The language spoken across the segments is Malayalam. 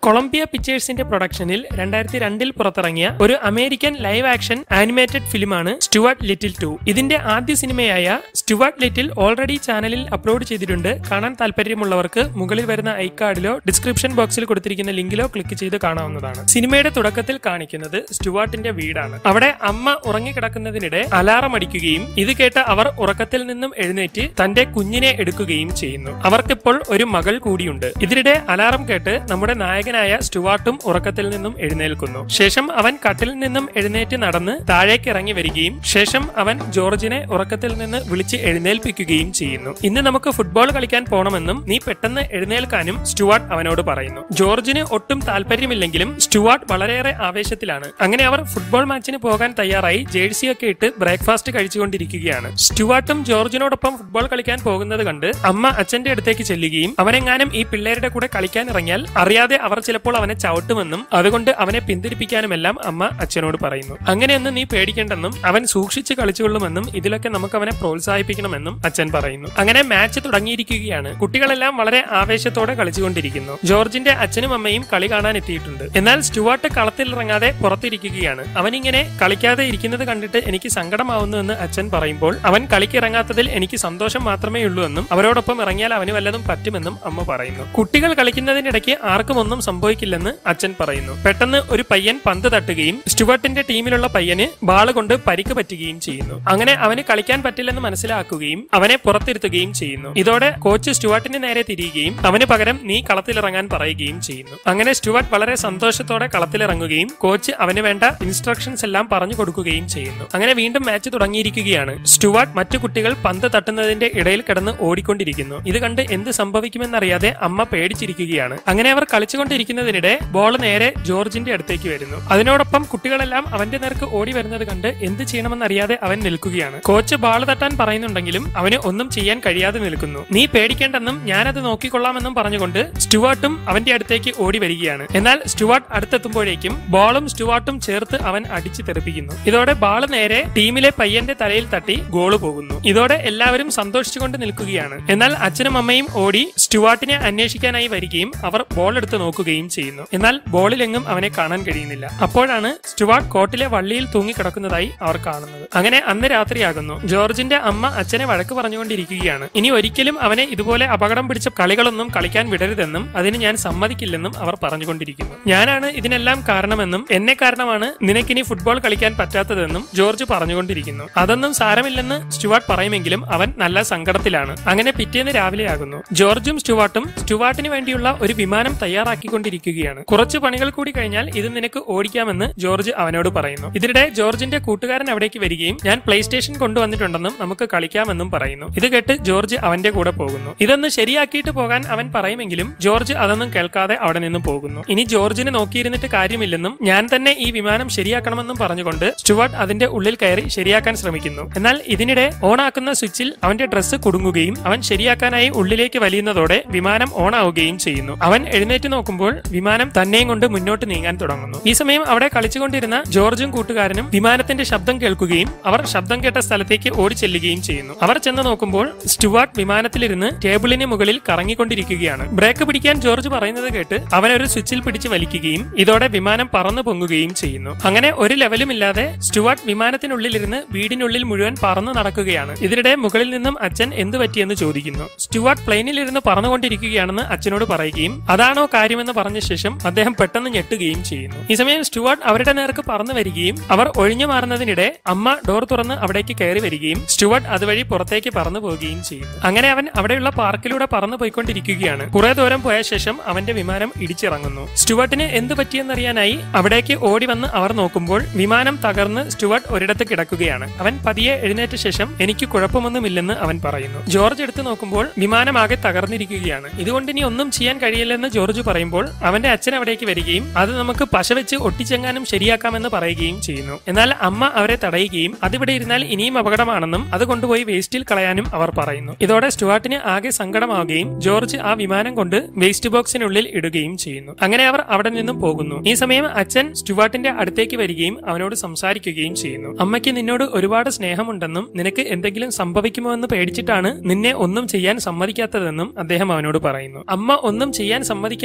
കൊളംബിയ പിക്ചേഴ്സിന്റെ പ്രൊഡക്ഷനിൽ രണ്ടായിരത്തി രണ്ടിൽ പുറത്തിറങ്ങിയ ഒരു അമേരിക്കൻ ലൈവ് ആക്ഷൻ ആനിമേറ്റഡ് ഫിലിമാണ് സ്റ്റുവാർട്ട് ലിറ്റിൽ ടു ഇതിന്റെ ആദ്യ സിനിമയായ സ്റ്റുവാർട്ട് ലിറ്റിൽ ഓൾറെഡി ചാനലിൽ അപ്ലോഡ് ചെയ്തിട്ടുണ്ട് കാണാൻ താല്പര്യമുള്ളവർക്ക് മുകളിൽ വരുന്ന ഐക്കാർഡിലോ ഡിസ്ക്രിപ്ഷൻ ബോക്സിൽ കൊടുത്തിരിക്കുന്ന ലിങ്കിലോ ക്ലിക്ക് ചെയ്ത് കാണാവുന്നതാണ് സിനിമയുടെ തുടക്കത്തിൽ കാണിക്കുന്നത് സ്റ്റുവാർട്ടിന്റെ വീടാണ് അവിടെ അമ്മ ഉറങ്ങിക്കിടക്കുന്നതിനിടെ അലാറം അടിക്കുകയും ഇത് കേട്ട് അവർ ഉറക്കത്തിൽ നിന്നും എഴുന്നേറ്റ് തന്റെ കുഞ്ഞിനെ എടുക്കുകയും ചെയ്യുന്നു അവർക്കിപ്പോൾ ഒരു മകൾ കൂടിയുണ്ട് ഇതിനിടെ അലാറം കേട്ട് നമ്മുടെ നായകനായ സ്റ്റുവാർട്ടും ഉറക്കത്തിൽ നിന്നും എഴുന്നേൽക്കുന്നു ശേഷം അവൻ കട്ടിൽ നിന്നും എഴുന്നേറ്റ് നടന്ന് താഴേക്ക് ഇറങ്ങി വരികയും ശേഷം അവൻ ജോർജിനെ ഉറക്കത്തിൽ നിന്ന് വിളിച്ച് എഴുന്നേൽപ്പിക്കുകയും ചെയ്യുന്നു ഇന്ന് നമുക്ക് ഫുട്ബോൾ കളിക്കാൻ പോണമെന്നും നീ പെട്ടെന്ന് എഴുന്നേൽക്കാനും സ്റ്റുവാർട്ട് അവനോട് പറയുന്നു ജോർജിന് ഒട്ടും താല്പര്യമില്ലെങ്കിലും സ്റ്റുവാർട്ട് വളരെയേറെ ആവേശത്തിലാണ് അങ്ങനെ അവർ ഫുട്ബോൾ മാച്ചിന് പോകാൻ തയ്യാറായി ജേഴ്സിയൊക്കെ ഇട്ട് ബ്രേക്ക്ഫാസ്റ്റ് കഴിച്ചുകൊണ്ടിരിക്കുകയാണ് സ്റ്റുവാർട്ടും ജോർജിനോടൊപ്പം ഫുട്ബോൾ കളിക്കാൻ പോകുന്നത് കണ്ട് അമ്മ അച്ഛന്റെ അടുത്തേക്ക് ചെല്ലുകയും അവനെങ്ങാനും ഈ പിള്ളേരുടെ കൂടെ കളിക്കാൻ ഇറങ്ങിയാൽ അറിയാതെ അവർ ചിലപ്പോൾ അവനെ ചവിട്ടുമെന്നും അതുകൊണ്ട് അവനെ പിന്തിരിപ്പിക്കാനുമെല്ലാം അമ്മ അച്ഛനോട് പറയുന്നു അങ്ങനെയൊന്നും നീ പേടിക്കേണ്ടെന്നും അവൻ സൂക്ഷിച്ച് കളിച്ചുകൊള്ളുമെന്നും ഇതിലൊക്കെ നമുക്ക് അവനെ പ്രോത്സാഹിപ്പിക്കണമെന്നും അച്ഛൻ പറയുന്നു അങ്ങനെ മാച്ച് തുടങ്ങിയിരിക്കുകയാണ് കുട്ടികളെല്ലാം വളരെ ആവേശത്തോടെ കളിച്ചുകൊണ്ടിരിക്കുന്നു ജോർജിന്റെ അച്ഛനും അമ്മയും കളി കാണാൻ എത്തിയിട്ടുണ്ട് എന്നാൽ സ്റ്റുവാർട്ട് കളത്തിൽ ഇറങ്ങാതെ പുറത്തിരിക്കുകയാണ് അവനിങ്ങനെ കളിക്കാതെ ഇരിക്കുന്നത് കണ്ടിട്ട് എനിക്ക് സങ്കടമാവുന്നുവെന്ന് അച്ഛൻ പറയുമ്പോൾ അവൻ കളിക്കിറങ്ങാത്തതിൽ എനിക്ക് സന്തോഷം മാത്രമേ ഉള്ളൂ എന്നും അവരോടൊപ്പം ഇറങ്ങിയാൽ അവന് വല്ലതും പറ്റുമെന്നും അമ്മ പറയുന്നു കുട്ടികൾ കളിക്കുന്നതിനിടയ്ക്ക് ആർക്കും ഒന്നും സംഭവിക്കില്ലെന്ന് അച്ഛൻ പറയുന്നു പെട്ടെന്ന് ഒരു പയ്യൻ പന്ത് തട്ടുകയും സ്റ്റുവർട്ടിന്റെ ടീമിലുള്ള പയ്യന് ബാള് കൊണ്ട് പരിക്ക് പറ്റുകയും ചെയ്യുന്നു അങ്ങനെ അവന് കളിക്കാൻ പറ്റില്ലെന്ന് മനസ്സിലാക്കുകയും അവനെ പുറത്തിരുത്തുകയും ചെയ്യുന്നു ഇതോടെ കോച്ച് സ്റ്റുവാർട്ടിന് നേരെ തിരിയുകയും അവന് പകരം നീ കളത്തിലിറങ്ങാൻ പറയുകയും ചെയ്യുന്നു അങ്ങനെ സ്റ്റുവാർട്ട് വളരെ സന്തോഷത്തോടെ കളത്തിലിറങ്ങുകയും കോച്ച് അവന് വേണ്ട ഇൻസ്ട്രക്ഷൻസ് എല്ലാം പറഞ്ഞു കൊടുക്കുകയും ചെയ്യുന്നു അങ്ങനെ വീണ്ടും മാച്ച് തുടങ്ങിയിരിക്കുകയാണ് സ്റ്റുവാർട്ട് മറ്റു കുട്ടികൾ പന്ത് തട്ടുന്നതിന്റെ ഇടയിൽ കിടന്ന് ഓടിക്കൊണ്ടിരിക്കുന്നു ഇത് കണ്ട് എന്ത് സംഭവിക്കുമെന്നറിയാതെ അമ്മ പേടിച്ചിരിക്കുകയാണ് അങ്ങനെ അവർ കളിച്ചുകൊണ്ടിരിക്കുന്നതിനിടെ ബോൾ നേരെ ജോർജിന്റെ അടുത്തേക്ക് വരുന്നു അതിനോടൊപ്പം കുട്ടികളെല്ലാം അവന്റെ നേർക്ക് ഓടി വരുന്നത് കണ്ട് എന്ത് ചെയ്യണമെന്നറിയാതെ അവൻ നിൽക്കുകയാണ് കോച്ച് ബാൾ തട്ടാൻ പറയുന്നുണ്ടെങ്കിലും അവന് ഒന്നും ചെയ്യാൻ കഴിയാതെ നിൽക്കുന്നു നീ പേടിക്കേണ്ടെന്നും ഞാനത് നോക്കിക്കൊള്ളാമെന്നും പറഞ്ഞുകൊണ്ട് സ്റ്റുവാർട്ടും അവന്റെ അടുത്തേക്ക് ഓടി വരികയാണ് എന്നാൽ സ്റ്റുവാർട്ട് അടുത്തെത്തുമ്പോഴേക്കും ബോളും സ്റ്റുവാർട്ടും ചേർത്ത് അവൻ അടിച്ചു തെറിപ്പിക്കുന്നു ഇതോടെ ബാൾ നേരെ ടീമിലെ പയ്യന്റെ തലയിൽ തട്ടി ഗോള് പോകുന്നു ഇതോടെ എല്ലാവരും സന്തോഷിച്ചുകൊണ്ട് നിൽക്കുകയാണ് എന്നാൽ അച്ഛനും അമ്മയും ഓടി സ്റ്റുവാർട്ടിനെ അന്വേഷിക്കാനായി വരികയും അവർ ബോൾ എടുത്ത് നോക്കുകയും ചെയ്യുന്നു എന്നാൽ ബോളിലെങ്ങും അവനെ കാണാൻ കഴിയുന്നില്ല അപ്പോഴാണ് സ്റ്റുവാർട്ട് കോട്ടിലെ വള്ളിയിൽ തൂങ്ങിക്കിടക്കുന്നതായി അവർ കാണുന്നത് അങ്ങനെ അന്ന് രാത്രിയാകുന്നു ജോർജിന്റെ അമ്മ അച്ഛനെ വഴക്ക് പറഞ്ഞുകൊണ്ടിരിക്കുകയാണ് ഇനി ഒരിക്കലും അവനെ ഇതുപോലെ അപകടം പിടിച്ച കളികളൊന്നും കളിക്കാൻ വിടരുതെന്നും അതിന് ഞാൻ സമ്മതിക്കില്ലെന്നും അവർ പറഞ്ഞുകൊണ്ടിരിക്കുന്നു ഞാനാണ് ഇതിനെല്ലാം കാരണമെന്നും എന്നെ കാരണമാണ് നിനക്കിനി ഫുട്ബോൾ കളിക്കാൻ പറ്റാത്തതെന്നും ജോർജ് പറഞ്ഞുകൊണ്ടിരിക്കുന്നു അതൊന്നും സാരമില്ലെന്ന് സ്റ്റുവാർട്ട് പറയുമെങ്കിലും അവൻ നല്ല സങ്കടത്തിലാണ് അങ്ങനെ പിറ്റേന്ന് രാവിലെയാകുന്നു ജോർജും സ്റ്റുവാർട്ടും സ്റ്റുവാർട്ടിന് വേണ്ടിയുള്ള ഒരു വിമാനം തയ്യാറാക്കിക്കൊണ്ടിരിക്കുകയാണ് കുറച്ച് പണികൾ കൂടി കഴിഞ്ഞാൽ ഇത് നിനക്ക് ഓടിക്കാമെന്ന് ജോർജ് അവനോട് പറയുന്നു ഇതിനിടെ ജോർജിന്റെ കൂട്ടുകാരൻ അവിടേക്ക് വരികയും ഞാൻ പ്ലേ സ്റ്റേഷൻ കൊണ്ടുവന്നിട്ടുണ്ടെന്നും നമുക്ക് കളിക്കാമെന്നും പറയുന്നു ഇത് കേട്ട് ജോർജ് അവന്റെ കൂടെ പോകുന്നു ഇതൊന്ന് ശരിയാക്കിയിട്ട് പോകാൻ അവൻ പറയുമെങ്കിലും ജോർജ് അതൊന്നും കേൾക്കാതെ അവിടെ നിന്ന് പോകുന്നു ഇനി ജോർജിനെ നോക്കിയിരുന്നിട്ട് കാര്യമില്ലെന്നും ഞാൻ തന്നെ ഈ വിമാനം ശരിയാക്കണമെന്നും പറഞ്ഞുകൊണ്ട് സ്റ്റുവാർട്ട് അതിന്റെ ഉള്ളിൽ കയറി ശരിയാക്കാൻ ശ്രമിക്കുന്നു എന്നാൽ ഇതിനിടെ ഓണാക്കുന്ന സ്വിച്ചിൽ അവന്റെ ഡ്രസ്സ് കുടുങ്ങുകയും അവൻ ശരിയാക്കാനായി ഉള്ളിലേക്ക് വലിയുന്നതോടെ വിമാനം ഓൺ ആവുകയും ചെയ്യുന്നു അവൻ എഴുന്നേറ്റ് നോക്കുമ്പോൾ വിമാനം തന്നെയും കൊണ്ട് മുന്നോട്ട് നീങ്ങാൻ തുടങ്ങുന്നു ഈ സമയം അവിടെ കളിച്ചുകൊണ്ടിരുന്ന ജോർജും കൂട്ടുകാരനും വിമാനത്തിന്റെ ശബ്ദം കേൾക്കുകയും അവർ ശബ്ദം കേട്ട സ്ഥലത്തേക്ക് ഓടി ചെല്ലുകയും ചെയ്യുന്നു അവർ ചെന്ന് നോക്കുമ്പോൾ സ്റ്റുവാർട്ട് വിമാനത്തിലിരുന്ന് ടേബിളിന് മുകളിൽ കറങ്ങിക്കൊണ്ടിരിക്കുകയാണ് ബ്രേക്ക് പിടിക്കാൻ ജോർജ് പറയുന്നത് കേട്ട് അവൻ ഒരു സ്വിച്ചിൽ പിടിച്ച് വലിക്കുകയും ഇതോടെ വിമാനം പറന്നു പൊങ്ങുകയും ചെയ്യുന്നു അങ്ങനെ ഒരു ലെവലും ഇല്ലാതെ സ്റ്റുവാർട്ട് വിമാനത്തിനുള്ളിലിരുന്ന് വീടിനുള്ളിൽ മുഴുവൻ പറന്നു നടക്കുകയാണ് ഇതിനിടെ മുകളിൽ നിന്നും അച്ഛൻ എന്ത് പറ്റിയെന്ന് ചോദിക്കുന്നു സ്റ്റുവാർട്ട് പ്ലെയിനിലിരുന്ന് പറന്നുകൊണ്ടിരിക്കുകയാണെന്ന് അച്ഛനോട് പറയുകയും അതാണോ കാര്യമെന്ന് പറഞ്ഞ ശേഷം അദ്ദേഹം പെട്ടെന്ന് ഞെട്ടുകയും ചെയ്യുന്നു ഈ സമയം സ്റ്റുവാർട്ട് അവരുടെ നേർക്ക് പറന്നു വരികയും അവർ ഒഴിഞ്ഞു മാറുന്നതിനിടെ അമ്മ ഡോർ തുറന്ന് അവിടേക്ക് കയറി വരികയും സ്റ്റുവാർട്ട് അതുവഴി പുറത്തേക്ക് പറന്നു പോവുകയും ചെയ്യുന്നു അങ്ങനെ അവൻ അവിടെയുള്ള പാർക്കിലൂടെ പറന്നു പോയിക്കൊണ്ടിരിക്കുകയാണ് കുറെ ദൂരം പോയ ശേഷം അവന്റെ വിമാനം ഇടിച്ചിറങ്ങുന്നു സ്റ്റുവാർട്ടിന് എന്ത് പറ്റിയെന്നറിയാനായി അവിടേക്ക് ഓടി വന്ന് അവർ നോക്കുമ്പോൾ വിമാനം തകർന്ന് സ്റ്റുവാർട്ട് ഒരിടത്ത് കിടക്കുകയാണ് അവൻ പതിയെ എഴുന്നേറ്റ ശേഷം എനിക്ക് കുഴപ്പമൊന്നുമില്ലെന്ന് അവൻ പറയുന്നു ജോർജ് എടുത്തു നോക്കുമ്പോൾ വിമാനമാകെ തകർന്നിരിക്കുകയാണ് ഇതുകൊണ്ട് ഇനി ഒന്നും ചെയ്യാൻ കഴിയില്ലെന്ന് ജോർജ് പറയുമ്പോൾ അവന്റെ അച്ഛൻ അവിടേക്ക് വരികയും അത് നമുക്ക് പശ വെച്ച് ഒട്ടിച്ചെങ്ങാനും ശരിയാക്കാമെന്ന് പറയുകയും ചെയ്യുന്നു എന്നാൽ അമ്മ അവരെ തടയുകയും അതിവിടെ ഇരുന്നാൽ ഇനിയും അപകടമാണെന്നും അത് കൊണ്ടുപോയി വേസ്റ്റിൽ കളയാനും അവർ പറയുന്നു ഇതോടെ സ്റ്റുവാർട്ടിന് ആകെ സങ്കടമാവുകയും ജോർജ് ആ വിമാനം കൊണ്ട് വേസ്റ്റ് ബോക്സിനുള്ളിൽ ഇടുകയും ചെയ്യുന്നു അങ്ങനെ അവർ അവിടെ നിന്നും പോകുന്നു ഈ സമയം അച്ഛൻ സ്റ്റുവാർട്ടിന്റെ അടുത്തേക്ക് വരികയും അവനോട് സംസാരിക്കുകയും ചെയ്യുന്നു അമ്മയ്ക്ക് നിന്നോട് ഒരുപാട് സ്നേഹമുണ്ടെന്നും നിനക്ക് എന്തെങ്കിലും സംഭവിക്കുമോ എന്ന് പേടിച്ചിട്ടാണ് നിന്നെ ഒന്നും ചെയ്യാൻ സമ്മതിക്കാത്തതെന്നും അദ്ദേഹം അവനോട് പറയുന്നു അമ്മ ഒന്നും ചെയ്യാൻ സമ്മതിക്കാത്തത് പോരാഞ്ഞിട്ട്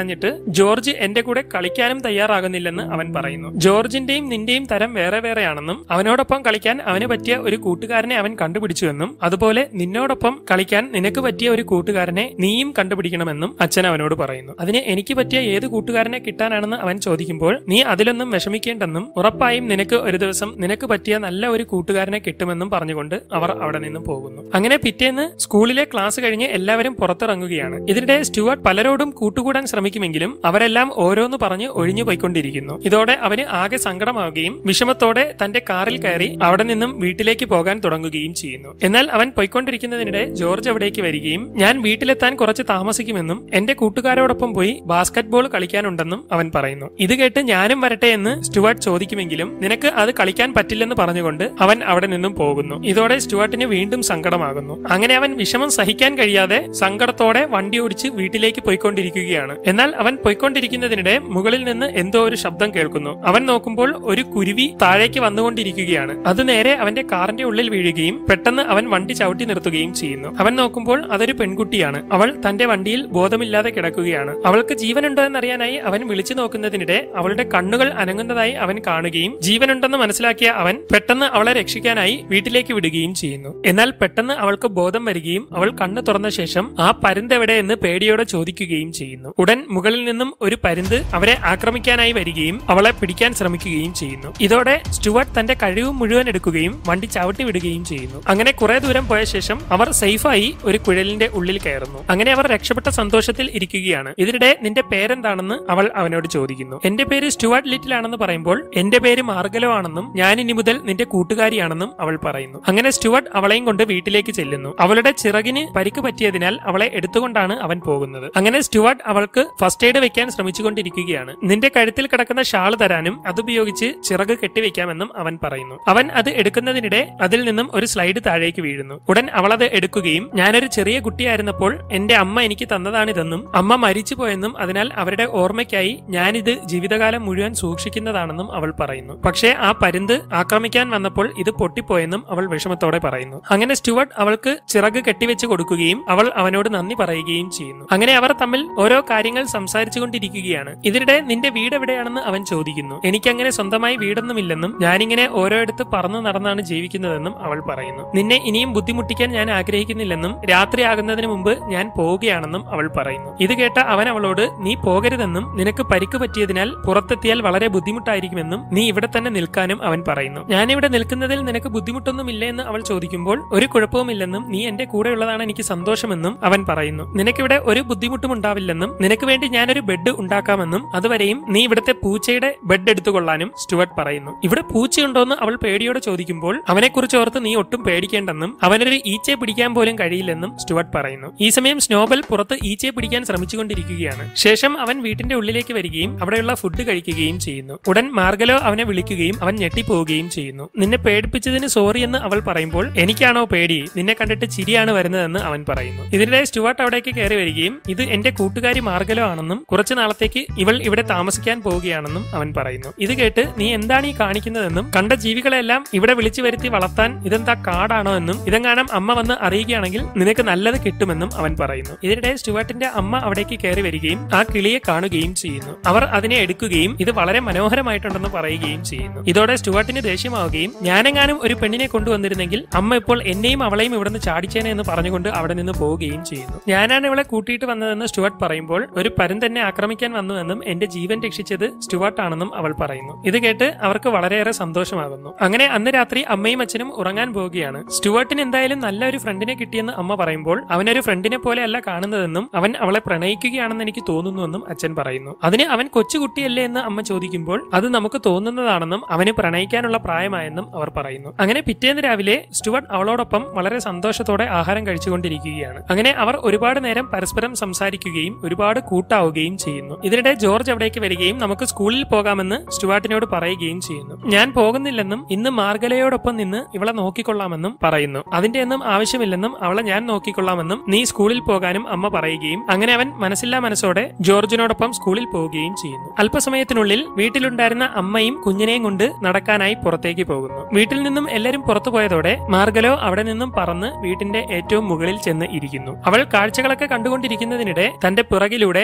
കിട്ടാഞ്ഞിട്ട് ജോർജ് എന്റെ കൂടെ കളിക്കാനും തയ്യാറാകുന്നില്ലെന്ന് അവൻ പറയുന്നു ജോർജിന്റെയും നിന്റെയും തരം വേറെ വേറെയാണെന്നും അവനോടൊപ്പം കളിക്കാൻ അവന് പറ്റിയ ഒരു കൂട്ടുകാരനെ അവൻ കണ്ടുപിടിച്ചുവെന്നും അതുപോലെ നിന്നോടൊപ്പം കളിക്കാൻ നിനക്ക് പറ്റിയ ഒരു കൂട്ടുകാരനെ നീയും കണ്ടുപിടിക്കണമെന്നും അച്ഛൻ അവനോട് പറയുന്നു അതിന് എനിക്ക് പറ്റിയ ഏത് കൂട്ടുകാരനെ കിട്ടാനാണെന്ന് അവൻ ചോദിക്കുമ്പോൾ നീ അതിലൊന്നും വിഷമിക്കേണ്ടെന്നും ഉറപ്പായും നിനക്ക് ഒരു ദിവസം നിനക്ക് പറ്റിയ നല്ല ഒരു കൂട്ടുകാരനെ കിട്ടുമെന്നും പറഞ്ഞുകൊണ്ട് അവർ അവിടെ നിന്ന് പോകുന്നു അങ്ങനെ പിറ്റേന്ന് സ്കൂളിലെ ക്ലാസ് കഴിഞ്ഞ് എല്ലാവരും പുറത്തിറങ്ങുകയാണ് ഇതിനിടെ സ്റ്റുവർട്ട് പലരോടും കൂട്ടുകൂടാൻ ശ്രമിക്കുമെങ്കിലും അവരെല്ലാം ഓരോന്ന് പറഞ്ഞ് ഒഴിഞ്ഞു പോയിക്കൊണ്ടിരിക്കുന്നു ഇതോടെ അവന് ആകെ സങ്കടമാവുകയും വിഷമത്തോടെ തന്റെ കാറിൽ കയറി അവിടെ നിന്നും വീട്ടിലേക്ക് പോകാൻ തുടങ്ങുകയും ചെയ്യുന്നു എന്നാൽ അവൻ പോയിക്കൊണ്ടിരിക്കുന്നതിനിടെ ജോർജ് അവിടേക്ക് വരികയും ഞാൻ വീട്ടിലെത്താൻ കുറച്ച് താമസിക്കുമെന്നും എന്റെ കൂട്ടുകാരോടൊപ്പം പോയി ബാസ്കറ്റ് ബോൾ കളിക്കാനുണ്ടെന്നും അവൻ പറയുന്നു ഇത് കേട്ട് ഞാനും വരട്ടെ എന്ന് സ്റ്റുവർട്ട് ചോദിക്കുമെങ്കിലും നിനക്ക് അത് കളിക്കാൻ പറ്റില്ലെന്ന് പറഞ്ഞുകൊണ്ട് അവൻ അവിടെ നിന്നും പോകുന്നു ഇതോടെ സ്റ്റുവർട്ടിന് വീണ്ടും സങ്കടമാകുന്നു അങ്ങനെ അവൻ വിഷമം സഹിക്കാൻ കഴിയാതെ സങ്കടത്തോടെ വണ്ടി ഓടിച്ച് വീട്ടിലേക്ക് പോയിക്കൊണ്ടിരിക്കുകയാണ് എന്നാൽ അവൻ പോയിക്കൊണ്ടിരിക്കുന്നതിനിടെ മുകളിൽ നിന്ന് എന്തോ ഒരു ശബ്ദം കേൾക്കുന്നു അവൻ നോക്കുമ്പോൾ ഒരു കുരുവി താഴേക്ക് വന്നുകൊണ്ടിരിക്കുകയാണ് അത് നേരെ അവന്റെ കാറിന്റെ ഉള്ളിൽ വീഴുകയും പെട്ടെന്ന് അവൻ വണ്ടി ചവിട്ടി നിർത്തുകയും ചെയ്യുന്നു അവൻ നോക്കുമ്പോൾ അതൊരു പെൺകുട്ടിയാണ് അവൾ തന്റെ വണ്ടിയിൽ ബോധമില്ലാതെ കിടക്കുകയാണ് അവൾക്ക് ജീവനുണ്ടോ എന്നറിയാനായി അവൻ വിളിച്ചു നോക്കുന്നതിനിടെ അവളുടെ കണ്ണുകൾ അനങ്ങുന്നതായി അവൻ കാണുകയും ജീവനുണ്ടെന്ന് മനസ്സിലാക്കിയ അവൻ പെട്ടെന്ന് അവളെ രക്ഷിക്കാനായി വീട്ടിലേക്ക് വിടുകയും ചെയ്യുന്നു എന്നാൽ പെട്ടെന്ന് അവൾക്ക് ബോധം വരികയും അവൾ കണ്ണു തുറന്ന ശേഷം ആ പരുന്ത് എവിടെ എന്ന് പേടിയോടെ ചോദിക്കുകയും ചെയ്യുന്നു ഉടൻ മുകളിൽ നിന്നും ഒരു പരുന്ത് അവരെ ആക്രമിക്കാനായി വരികയും അവളെ പിടിക്കാൻ ശ്രമിക്കുകയും ചെയ്യുന്നു ഇതോടെ സ്റ്റുവർട്ട് തന്റെ കഴിവ് മുഴുവൻ എടുക്കുകയും വണ്ടി ചവിട്ടി വിടുകയും ചെയ്യുന്നു അങ്ങനെ കുറെ ദൂരം പോയ ശേഷം അവർ സേഫായി ഒരു കുഴലിന്റെ ഉള്ളിൽ കയറുന്നു അങ്ങനെ അവർ രക്ഷപ്പെട്ട സന്തോഷത്തിൽ ഇരിക്കുകയാണ് ഇതിനിടെ നിന്റെ പേരെന്താണെന്ന് അവൾ അവനോട് ചോദിക്കുന്നു എന്റെ പേര് സ്റ്റുവർട്ട് ലിറ്റിൽ ആണെന്ന് പറയുമ്പോൾ എന്റെ പേര് മാർഗലോ ആണെന്നും ഞാൻ ഇനി മുതൽ നിന്റെ കൂട്ടുകാരിയാണെന്നും അവൾ പറയുന്നു അങ്ങനെ സ്റ്റുവർട്ട് അവളെയും കൊണ്ട് വീട്ടിലേക്ക് ചെല്ലുന്നു അവളുടെ ചിറകിന് പരിക്ക് പറ്റിയതിനാൽ അവളെ എടുത്തുകൊണ്ടാണ് അവൻ പോകുന്നത് അങ്ങനെ സ്റ്റുവർട്ട് അവൾക്ക് ഫസ്റ്റ് എയ്ഡ് വെക്കാൻ ശ്രമിച്ചുകൊണ്ടിരിക്കുകയാണ് നിന്റെ കഴുത്തിൽ കിടക്കുന്ന ഷാൾ തരാനും അതുപയോഗിച്ച് ചിറക് കെട്ടിവെക്കാമെന്നും അവൻ പറയുന്നു അവൻ അത് എടുക്കുന്നതിനിടെ അതിൽ നിന്നും ഒരു സ്ലൈഡ് താഴേക്ക് വീഴുന്നു ഉടൻ അവൾ അത് എടുക്കുകയും ഞാനൊരു ചെറിയ കുട്ടിയായിരുന്നപ്പോൾ എന്റെ അമ്മ എനിക്ക് തന്നതാണിതെന്നും അമ്മ മരിച്ചുപോയെന്നും അതിനാൽ അവരുടെ ഓർമ്മയ്ക്കായി ഞാനിത് ജീവിതകാലം മുഴുവൻ സൂക്ഷിക്കുന്നതാണെന്നും അവൾ പറയുന്നു പക്ഷേ ആ പരുന്ത് ആക്രമിക്കാൻ വന്നപ്പോൾ ഇത് പൊട്ടിപ്പോയെന്നും അവൾ വിഷമത്തോടെ പറയുന്നു അങ്ങനെ സ്റ്റുവർട്ട് അവൾക്ക് ചിറക് കെട്ടിവെച്ച് കൊടുക്കുകയും അവൾ അവനോട് നന്ദി പറയുകയും ചെയ്യുന്നു അങ്ങനെ അവർ തമ്മിൽ ഓരോ കാര്യങ്ങൾ സംസാരിച്ചുകൊണ്ടിരിക്കുകയാണ് ഇതിനിടെ നിന്റെ വീട് എവിടെയാണെന്ന് അവൻ ചോദിക്കുന്നു എനിക്കങ്ങനെ സ്വന്തമായി വീടൊന്നുമില്ലെന്നും ഞാനിങ്ങനെ ഓരോയിടത്ത് പറന്നു നടന്നാണ് ജീവിക്കുന്നതെന്നും അവൾ പറയുന്നു നിന്നെ ഇനിയും ബുദ്ധിമുട്ടിക്കാൻ ഞാൻ ആഗ്രഹിക്കുന്നില്ലെന്നും രാത്രിയാകുന്നതിന് മുമ്പ് ഞാൻ പോവുകയാണെന്നും അവൾ പറയുന്നു ഇത് കേട്ട അവൻ അവളോട് നീ പോകരുതെന്നും നിനക്ക് പരിക്ക് പറ്റിയതിനാൽ പുറത്തെത്തിയാൽ വളരെ ബുദ്ധിമുട്ടായിരിക്കുമെന്നും നീ ഇവിടെ തന്നെ നിൽക്കാനും അവൻ പറയുന്നു ഞാനിവിടെ നിൽക്കുന്നതിൽ നിനക്ക് ബുദ്ധിമുട്ടൊന്നുമില്ലേ എന്ന് അവൾ ചോദിക്കുമ്പോൾ ഒരു കുഴപ്പവുമില്ലെന്നും നീ എന്റെ കൂടെയുള്ളതാണ് എനിക്ക് സന്തോഷമെന്നും അവൻ പറയുന്നു നിനക്കിവിടെ ഒരു ബുദ്ധിമുട്ടും ഉണ്ടാവില്ലെന്നും നിനക്ക് വേണ്ടി ഞാനൊരു ബെഡ് ഉണ്ടാക്കാമെന്നും അതുവരെയും നീ ഇവിടുത്തെ പൂച്ചയുടെ ബെഡ് എടുത്തുകൊള്ളാനും സ്റ്റുവർട്ട് പറയുന്നു ഇവിടെ പൂച്ചയുണ്ടോന്ന് അവൾ പേടിയോടെ ചോദിക്കുമ്പോൾ അവനെക്കുറിച്ച് ഓർത്ത് നീ ഒട്ടും പേടിക്കേണ്ടെന്നും അവനൊരു ഈച്ചയെ പിടിക്കാൻ പോലും കഴിയില്ലെന്നും സ്റ്റുവർട്ട് പറയുന്നു ഈ സമയം സ്നോബൽ പുറത്ത് ഈച്ചയെ പിടിക്കാൻ ശ്രമിച്ചുകൊണ്ടിരിക്കുകയാണ് ശേഷം അവൻ വീട്ടിന്റെ ഉള്ളിലേക്ക് വരികയും അവിടെയുള്ള ഫുഡ് കഴിക്കുകയും ചെയ്യുന്നു ഉടൻ മാർഗലോ അവനെ വിളിക്കുകയും അവൻ ഞെട്ടിപ്പോവുകയും ചെയ്യുന്നു നിന്നെ പേടിപ്പിച്ചതിന് സോറി എന്ന് അവൾ പറയുമ്പോൾ എനിക്കാണോ പേടി നിന്നെ കണ്ടിട്ട് ചിരിയാണ് വരുന്നതെന്ന് അവൻ പറയുന്നു ഇതിനിടെ സ്റ്റുവർട്ട് അവിടേക്ക് കയറി വരികയും ഇത് എന്റെ കൂട്ടുകാരി മാർഗലോ ആണെന്നും കുറച്ചു നാളത്തേക്ക് ഇവൾ ഇവിടെ താമസിക്കാൻ പോവുകയാണെന്നും അവൻ പറയുന്നു ഇത് കേട്ട് നീ എന്താണ് ഈ കാണിക്കുന്നതെന്നും കണ്ട ജീവികളെല്ലാം ഇവിടെ വിളിച്ചു വരുത്തി വളർത്താൻ ഇതെന്താ കാടാണോ എന്നും ഇതെങ്ങാനും അമ്മ വന്ന് അറിയുകയാണെങ്കിൽ നിനക്ക് നല്ലത് കിട്ടുമെന്നും അവൻ പറയുന്നു ഇതിനിടെ സ്റ്റുവർട്ടിന്റെ അമ്മ അവിടേക്ക് കയറി വരികയും ആ കിളിയെ കാണുകയും ചെയ്യുന്നു അവർ അതിനെ എടുക്കുകയും ഇത് വളരെ മനോഹരമായിട്ടുണ്ടെന്ന് പറയുകയും ചെയ്യുന്നു ഇതോടെ സ്റ്റുവർട്ടിന് ദേഷ്യമാവുകയും ഞാനെങ്ങാനും ഒരു പെണ്ണിനെ കൊണ്ടുവന്നിരുന്നെങ്കിൽ അമ്മ ഇപ്പോൾ എന്നെയും അവളെയും ഇവിടുന്ന് ചാടിച്ചേനെ എന്ന് പറഞ്ഞുകൊണ്ട് അവിടെ നിന്ന് പോവുകയും ചെയ്യുന്നു ഞാനാണ് ഇവളെ കൂട്ടിയിട്ട് വന്നതെന്ന് സ്റ്റുവർട്ട് പറയുമ്പോൾ ഒരു പരുന്ത് എന്നെ ആക്രമിക്കാൻ വന്നുവെന്നും എന്റെ ജീവൻ രക്ഷിച്ചത് സ്റ്റുവർട്ട് ആണെന്നും അവൾ പറയുന്നു ഇത് കേട്ട് അവർക്ക് വളരെയേറെ സന്തോഷമാകുന്നു അങ്ങനെ അന്ന് രാത്രി അമ്മയും അച്ഛനും ഉറങ്ങാൻ പോവുകയാണ് സ്റ്റുവർട്ടിന് എന്തായാലും നല്ല ഒരു ഫ്രണ്ടിനെ കിട്ടിയെന്ന് അമ്മ പറയുമ്പോൾ അവനൊരു ഫ്രണ്ടിനെ പോലെ അല്ല കാണുന്നതെന്നും അവൻ അവളെ പ്രണയിക്കുകയാണെന്ന് എനിക്ക് തോന്നുന്നുവെന്നും അച്ഛൻ പറയുന്നു അതിന് അവൻ കൊച്ചുകുട്ടിയല്ലേ എന്ന് അമ്മ ചോദിക്കുമ്പോൾ അത് നമുക്ക് തോന്നുന്നതാണെന്നും അവന് പ്രണയിക്കാനുള്ള പ്രായമായെന്നും അവർ പറയുന്നു അങ്ങനെ പിറ്റേന്ന് രാവിലെ സ്റ്റുവർട്ട് അവളോടൊപ്പം വളരെ സന്തോഷത്തോടെ ആഹാരം കഴിച്ചുകൊണ്ടിരിക്കുകയാണ് അങ്ങനെ അവർ ഒരുപാട് നേരം പരസ്പരം സംസാരിക്കുകയും ഒരുപാട് കൂട്ടാവുകയും ചെയ്യുന്നു ഇതിനിടെ ജോർജ് അവിടേക്ക് വരികയും നമുക്ക് സ്കൂളിൽ പോകാമെന്ന് സ്റ്റുവാർട്ടിനോട് പറയുകയും ചെയ്യുന്നു ഞാൻ പോകുന്നില്ലെന്നും ഇന്ന് മാർഗലയോടൊപ്പം നിന്ന് ഇവളെ നോക്കിക്കൊള്ളാമെന്നും പറയുന്നു അതിന്റെ ഒന്നും ആവശ്യമില്ലെന്നും അവളെ ഞാൻ നോക്കിക്കൊള്ളാമെന്നും നീ സ്കൂളിൽ പോകാനും അമ്മ പറയുകയും അങ്ങനെ അവൻ മനസ്സില്ലാ മനസ്സോടെ ജോർജിനോടൊപ്പം സ്കൂളിൽ പോവുകയും ചെയ്യുന്നു അല്പസമയത്തിനുള്ളിൽ വീട്ടിലുണ്ടായിരുന്ന അമ്മയും കുഞ്ഞിനെയും കൊണ്ട് നടക്കാനായി പുറത്തേക്ക് പോകുന്നു വീട്ടിൽ നിന്നും എല്ലാവരും പുറത്തു പോയതോടെ മാർഗലോ അവിടെ നിന്നും പറന്ന് വീട്ടിന്റെ ഏറ്റവും മുകളിൽ ചെന്ന് ഇരിക്കുന്നു അവൾ കാഴ്ചകളൊക്കെ കണ്ടുകൊണ്ടിരിക്കുന്നതിനിടെ തന്റെ പിറകിലൂടെ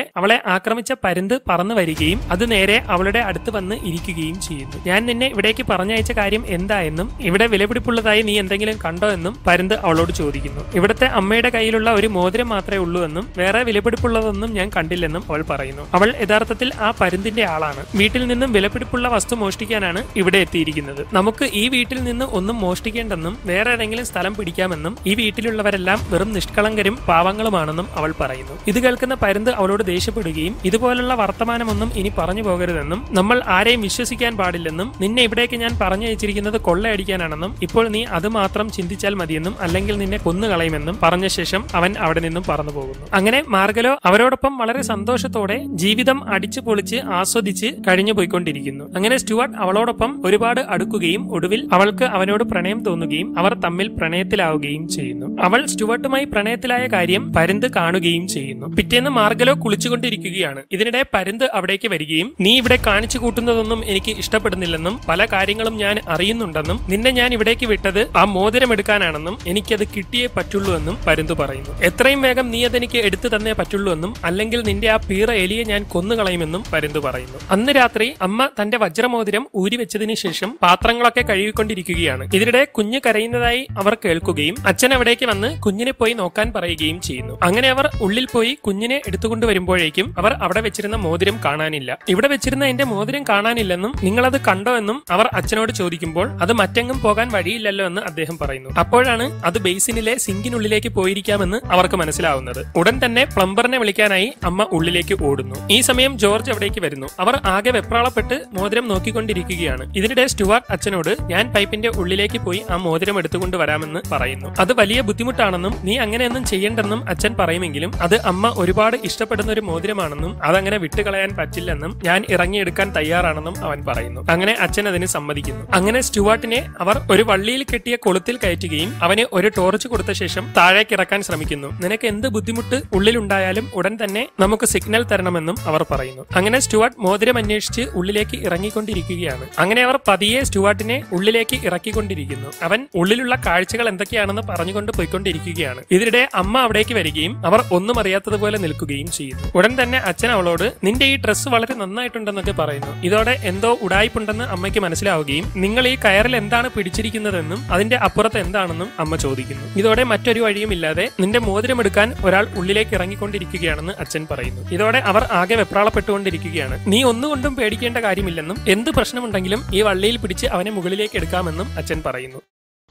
അവളെ ആക്രമിച്ച പരുന്ത് പറന്നു വരികയും അത് നേരെ അവളുടെ അടുത്ത് വന്ന് ഇരിക്കുകയും ചെയ്യുന്നു ഞാൻ നിന്നെ ഇവിടേക്ക് പറഞ്ഞയച്ച കാര്യം എന്തായെന്നും ഇവിടെ വിലപിടിപ്പുള്ളതായി നീ എന്തെങ്കിലും കണ്ടോ എന്നും പരുന്ത് അവളോട് ചോദിക്കുന്നു ഇവിടുത്തെ അമ്മയുടെ കയ്യിലുള്ള ഒരു മോതിരം മാത്രമേ ഉള്ളൂ എന്നും വേറെ വിലപിടിപ്പുള്ളതൊന്നും ഞാൻ കണ്ടില്ലെന്നും അവൾ പറയുന്നു അവൾ യഥാർത്ഥത്തിൽ ആ പരുന്തിന്റെ ആളാണ് വീട്ടിൽ നിന്നും വിലപിടിപ്പുള്ള വസ്തു മോഷ്ടിക്കാനാണ് ഇവിടെ എത്തിയിരിക്കുന്നത് നമുക്ക് ഈ വീട്ടിൽ നിന്ന് ഒന്നും മോഷ്ടിക്കേണ്ടെന്നും വേറെ ഏതെങ്കിലും സ്ഥലം പിടിക്കാമെന്നും ഈ വീട്ടിലുള്ളവരെല്ലാം വെറും നിഷ്കളങ്കരും പാവങ്ങളുമാണെന്നും അവൾ പറയുന്നു ഇത് കേൾക്കുന്ന പരുന്ത് അവളോട് ദേഷ്യപ്പെടുകയും ഇതുപോലുള്ള വർത്തമാനമൊന്നും ഇനി പറഞ്ഞു പോകരുതെന്നും നമ്മൾ ആരെയും വിശ്വസിക്കാൻ പാടില്ലെന്നും നിന്നെ ഇവിടേക്ക് ഞാൻ പറഞ്ഞയച്ചിരിക്കുന്നത് കൊള്ളയടിക്കാനാണെന്നും ഇപ്പോൾ നീ അത് മാത്രം ചിന്തിച്ചാൽ മതിയെന്നും അല്ലെങ്കിൽ നിന്നെ കൊന്നുകളയുമെന്നും പറഞ്ഞ ശേഷം അവൻ അവിടെ നിന്നും പറന്നു പോകുന്നു അങ്ങനെ മാർഗലോ അവരോടൊപ്പം വളരെ സന്തോഷത്തോടെ ജീവിതം അടിച്ചു പൊളിച്ച് ആസ്വദിച്ച് കഴിഞ്ഞു പോയിക്കൊണ്ടിരിക്കുന്നു അങ്ങനെ സ്റ്റുവർട്ട് അവളോടൊപ്പം ഒരുപാട് അടുക്കുകയും ഒടുവിൽ അവൾക്ക് അവനോട് പ്രണയം തോന്നുകയും അവർ തമ്മിൽ പ്രണയത്തിലാവുകയും ചെയ്യുന്നു അവൾ സ്റ്റുവർട്ടുമായി പ്രണയത്തിലായ കാര്യം പരുന്ത് കാണുകയും ചെയ്യുന്നു പിറ്റേന്ന് മാർഗലോ കുളിച്ചുകൊണ്ടിരിക്കുകയാണ് ഇതിനിടെ പരുന്ത് അവിടേക്ക് വരികയും നീ ഇവിടെ കാണിച്ചു കൂട്ടുന്നതൊന്നും എനിക്ക് ഇഷ്ടപ്പെടുന്നില്ലെന്നും പല കാര്യങ്ങളും ഞാൻ അറിയുന്നുണ്ടെന്നും നിന്നെ ഞാൻ ഇവിടേക്ക് വിട്ടത് ആ മോതിരം എടുക്കാനാണെന്നും എനിക്കത് കിട്ടിയേ പറ്റുള്ളൂ എന്നും പരുന്ത് പറയുന്നു എത്രയും വേഗം നീ അതെനിക്ക് എടുത്തു തന്നേ പറ്റുള്ളൂ എന്നും അല്ലെങ്കിൽ നിന്റെ ആ പീറ എലിയെ ഞാൻ കൊന്നുകളയുമെന്നും പരുന്ത് പറയുന്നു അന്ന് രാത്രി അമ്മ തന്റെ വജ്രമോതിരം ഊരി വെച്ചതിന് ശേഷം പാത്രങ്ങളൊക്കെ കഴുകിക്കൊണ്ടിരിക്കുകയാണ് ഇതിനിടെ കുഞ്ഞ് കരയുന്നതായി അവർ കേൾക്കുകയും അച്ഛൻ അവിടേക്ക് വന്ന് കുഞ്ഞിനെ പോയി നോക്കാൻ പറയുകയും ചെയ്യുന്നു അങ്ങനെ അവർ ഉള്ളിൽ പോയി കുഞ്ഞിനെ എടുത്തുകൊണ്ട് വരുമ്പോഴേക്കും അവർ അവിടെ വെച്ചിരുന്ന മോതിരം കാണാനില്ല ഇവിടെ വെച്ചിരുന്ന എന്റെ മോതിരം കാണാനില്ലെന്നും നിങ്ങളത് കണ്ടോ എന്നും അവർ അച്ഛനോട് ചോദിക്കുമ്പോൾ അത് മറ്റെങ്ങും പോകാൻ വഴിയില്ലല്ലോ എന്ന് അദ്ദേഹം പറയുന്നു അപ്പോഴാണ് അത് ബേസിനിലെ സിങ്കിനുള്ളിലേക്ക് പോയിരിക്കാമെന്ന് അവർക്ക് മനസ്സിലാവുന്നത് ഉടൻ തന്നെ പ്ലംബറിനെ വിളിക്കാനായി അമ്മ ഉള്ളിലേക്ക് ഓടുന്നു ഈ സമയം ജോർജ് അവിടേക്ക് വരുന്നു അവർ ആകെ വെപ്രാളപ്പെട്ട് മോതിരം നോക്കിക്കൊണ്ടിരിക്കുകയാണ് ഇതിനിടെ സ്റ്റുവാർട്ട് അച്ഛനോട് ഞാൻ പൈപ്പിന്റെ ഉള്ളിലേക്ക് പോയി ആ മോതിരം എടുത്തുകൊണ്ട് വരാമെന്ന് പറയുന്നു അത് വലിയ ബുദ്ധിമുട്ടാണെന്നും നീ അങ്ങനെയൊന്നും ചെയ്യണ്ടെന്നും അച്ഛൻ പറയുമെങ്കിലും അത് അമ്മ ഒരുപാട് ഇഷ്ടപ്പെടുന്ന ഒരു മോതിരമാണെന്നും അതങ്ങനെ വിട്ടുകളയാൻ പറ്റില്ലെന്നും ഞാൻ ഇറങ്ങിയെടുക്കാൻ തയ്യാറാണെന്നും അവൻ പറയുന്നു അങ്ങനെ അച്ഛൻ അതിന് സമ്മതിക്കുന്നു അങ്ങനെ സ്റ്റുവാർട്ടിനെ അവർ ഒരു വള്ളിയിൽ കെട്ടിയ കൊളുത്തിൽ കയറ്റുകയും അവന് ഒരു ടോർച്ച് കൊടുത്ത ശേഷം താഴേക്ക് ഇറക്കാൻ ശ്രമിക്കുന്നു നിനക്ക് എന്ത് ബുദ്ധിമുട്ട് ഉള്ളിലുണ്ടായാലും ഉടൻ തന്നെ നമുക്ക് സിഗ്നൽ തരണമെന്നും അവർ പറയുന്നു അങ്ങനെ സ്റ്റുവാർട്ട് മോതിരം അന്വേഷിച്ച് ഉള്ളിലേക്ക് ഇറങ്ങിക്കൊണ്ടിരിക്കുകയാണ് അങ്ങനെ അവർ പതിയെ സ്റ്റുവാർട്ടിനെ ഉള്ളിലേക്ക് ഇറക്കിക്കൊണ്ടിരിക്കുന്നു അവൻ ഉള്ളിലുള്ള കാഴ്ചകൾ എന്തൊക്കെയാണെന്ന് പറഞ്ഞുകൊണ്ട് പോയിക്കൊണ്ടിരിക്കുകയാണ് ഇതിനിടെ അമ്മ അവിടേക്ക് വരികയും അവർ ഒന്നും അറിയാത്തതുപോലെ നിൽക്കുകയും ചെയ്യുന്നു ഉടൻ തന്നെ അച്ഛൻ അവളോട് നിന്റെ ഈ ഡ്രസ്സ് വളരെ നന്നായിട്ടുണ്ടെന്നൊക്കെ പറയുന്നു ഇതോടെ എന്തോ ഉടായ്പുണ്ടെന്ന് അമ്മയ്ക്ക് മനസ്സിലാവുകയും നിങ്ങൾ ഈ കയറിൽ എന്താണ് പിടിച്ചിരിക്കുന്നതെന്നും അതിന്റെ അപ്പുറത്ത് എന്താണെന്നും അമ്മ ചോദിക്കുന്നു ഇതോടെ മറ്റൊരു വഴിയുമില്ലാതെ നിന്റെ മോതിരം എടുക്കാൻ ഒരാൾ ഉള്ളിലേക്ക് ഇറങ്ങിക്കൊണ്ടിരിക്കുകയാണെന്ന് അച്ഛൻ പറയുന്നു ഇതോടെ അവർ ആകെ വെപ്രാളപ്പെട്ടുകൊണ്ടിരിക്കുകയാണ് നീ ഒന്നുകൊണ്ടും പേടിക്കേണ്ട കാര്യമില്ലെന്നും എന്ത് പ്രശ്നമുണ്ടെങ്കിലും ഈ വള്ളിയിൽ പിടിച്ച് അവനെ മുകളിലേക്ക് എടുക്കാമെന്നും അച്ഛൻ പറയുന്നു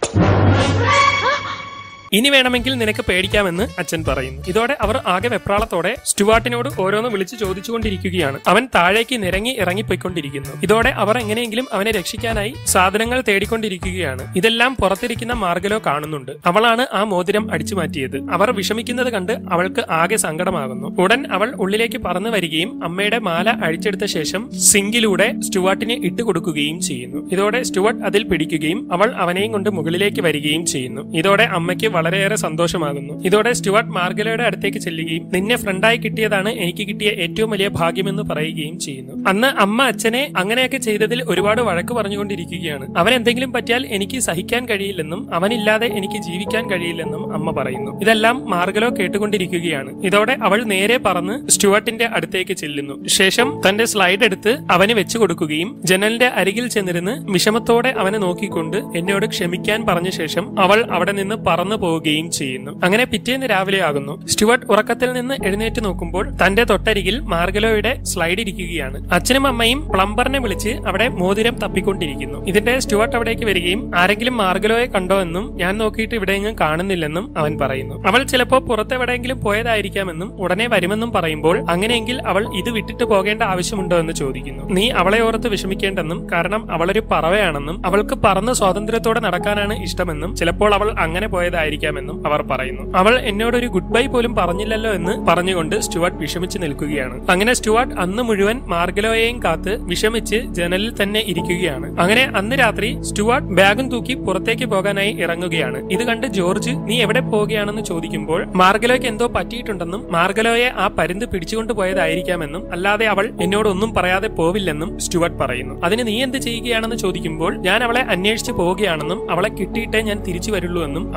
ഇനി വേണമെങ്കിൽ നിനക്ക് പേടിക്കാമെന്ന് അച്ഛൻ പറയുന്നു ഇതോടെ അവർ ആകെ വെപ്രാളത്തോടെ സ്റ്റുവാർട്ടിനോട് ഓരോന്ന് വിളിച്ചു ചോദിച്ചുകൊണ്ടിരിക്കുകയാണ് അവൻ താഴേക്ക് നിരങ്ങി ഇറങ്ങിപ്പോയിക്കൊണ്ടിരിക്കുന്നു ഇതോടെ അവർ എങ്ങനെയെങ്കിലും അവനെ രക്ഷിക്കാനായി സാധനങ്ങൾ തേടിക്കൊണ്ടിരിക്കുകയാണ് ഇതെല്ലാം പുറത്തിരിക്കുന്ന മാർഗലോ കാണുന്നുണ്ട് അവളാണ് ആ മോതിരം അടിച്ചു മാറ്റിയത് അവർ വിഷമിക്കുന്നത് കണ്ട് അവൾക്ക് ആകെ സങ്കടമാകുന്നു ഉടൻ അവൾ ഉള്ളിലേക്ക് പറന്നു വരികയും അമ്മയുടെ മാല അഴിച്ചെടുത്ത ശേഷം സിങ്കിലൂടെ സ്റ്റുവാർട്ടിനെ ഇട്ടുകൊടുക്കുകയും ചെയ്യുന്നു ഇതോടെ സ്റ്റുവാർട്ട് അതിൽ പിടിക്കുകയും അവൾ അവനെയും കൊണ്ട് മുകളിലേക്ക് വരികയും ചെയ്യുന്നു ഇതോടെ അമ്മയ്ക്ക് വളരെയേറെ സന്തോഷമാകുന്നു ഇതോടെ സ്റ്റുവാർട്ട് മാർഗലയുടെ അടുത്തേക്ക് ചെല്ലുകയും നിന്നെ ഫ്രണ്ടായി കിട്ടിയതാണ് എനിക്ക് കിട്ടിയ ഏറ്റവും വലിയ ഭാഗ്യമെന്ന് പറയുകയും ചെയ്യുന്നു അന്ന് അമ്മ അച്ഛനെ അങ്ങനെയൊക്കെ ചെയ്തതിൽ ഒരുപാട് വഴക്ക് പറഞ്ഞുകൊണ്ടിരിക്കുകയാണ് അവൻ എന്തെങ്കിലും പറ്റിയാൽ എനിക്ക് സഹിക്കാൻ കഴിയില്ലെന്നും അവനില്ലാതെ എനിക്ക് ജീവിക്കാൻ കഴിയില്ലെന്നും അമ്മ പറയുന്നു ഇതെല്ലാം മാർഗലോ കേട്ടുകൊണ്ടിരിക്കുകയാണ് ഇതോടെ അവൾ നേരെ പറന്ന് സ്റ്റുവാർട്ടിന്റെ അടുത്തേക്ക് ചെല്ലുന്നു ശേഷം തന്റെ സ്ലൈഡ് എടുത്ത് അവന് വെച്ചു കൊടുക്കുകയും ജനലിന്റെ അരികിൽ ചെന്നിരുന്ന് വിഷമത്തോടെ അവനെ നോക്കിക്കൊണ്ട് എന്നോട് ക്ഷമിക്കാൻ പറഞ്ഞ ശേഷം അവൾ അവിടെ നിന്ന് പറന്നു പോവുകയും ചെയ്യുന്നു അങ്ങനെ പിറ്റേന്ന് രാവിലെ ആകുന്നു സ്റ്റുവർട്ട് ഉറക്കത്തിൽ നിന്ന് എഴുന്നേറ്റ് നോക്കുമ്പോൾ തന്റെ തൊട്ടരികിൽ മാർഗലോയുടെ സ്ലൈഡ് ഇരിക്കുകയാണ് അച്ഛനും അമ്മയും പ്ലംബറിനെ വിളിച്ച് അവിടെ മോതിരം തപ്പിക്കൊണ്ടിരിക്കുന്നു ഇതിന്റെ സ്റ്റുവർട്ട് അവിടേക്ക് വരികയും ആരെങ്കിലും മാർഗലോയെ കണ്ടോ എന്നും ഞാൻ നോക്കിയിട്ട് ഇവിടെയെങ്ങും കാണുന്നില്ലെന്നും അവൻ പറയുന്നു അവൾ ചിലപ്പോ പുറത്തെവിടെയെങ്കിലും പോയതായിരിക്കാമെന്നും ഉടനെ വരുമെന്നും പറയുമ്പോൾ അങ്ങനെയെങ്കിൽ അവൾ ഇത് വിട്ടിട്ട് പോകേണ്ട ആവശ്യമുണ്ടോ എന്ന് ചോദിക്കുന്നു നീ അവളെ ഓർത്ത് വിഷമിക്കേണ്ടെന്നും കാരണം അവളൊരു പറവയാണെന്നും അവൾക്ക് പറന്ന് സ്വാതന്ത്ര്യത്തോടെ നടക്കാനാണ് ഇഷ്ടമെന്നും ചിലപ്പോൾ അവൾ അങ്ങനെ പോയതായിരിക്കാമെന്നും അവർ പറയുന്നു അവൾ എന്നോട് ഒരു ഗുഡ് ബൈ പോലും പറഞ്ഞില്ലല്ലോ എന്ന് പറഞ്ഞുകൊണ്ട് സ്റ്റുവാർട്ട് വിഷമിച്ച് നിൽക്കുകയാണ് അങ്ങനെ സ്റ്റുവാർട്ട് അന്ന് മുഴുവൻ മാർഗലോയെയും കാത്ത് വിഷമിച്ച് ജനലിൽ തന്നെ ഇരിക്കുകയാണ് അങ്ങനെ അന്ന് രാത്രി സ്റ്റുവാർട്ട് ബാഗും തൂക്കി പുറത്തേക്ക് പോകാനായി ഇറങ്ങുകയാണ് ഇത് കണ്ട് ജോർജ് നീ എവിടെ പോവുകയാണെന്ന് ചോദിക്കുമ്പോൾ മാർഗലോയ്ക്ക് എന്തോ പറ്റിയിട്ടുണ്ടെന്നും മാർഗലോയെ ആ പരുന്ത് പിടിച്ചുകൊണ്ട് പോയതായിരിക്കാമെന്നും അല്ലാതെ അവൾ എന്നോട് ഒന്നും പറയാതെ പോവില്ലെന്നും സ്റ്റുവർട്ട് പറയുന്നു അതിന് നീ എന്ത് ചെയ്യുകയാണെന്ന് ചോദിക്കുമ്പോൾ ഞാൻ അവളെ അന്വേഷിച്ച് പോവുകയാണെന്നും അവളെ കിട്ടിയിട്ടേ ഞാൻ തിരിച്ചു വരുള്ളൂ എന്നും അവൻ പറയുന്നു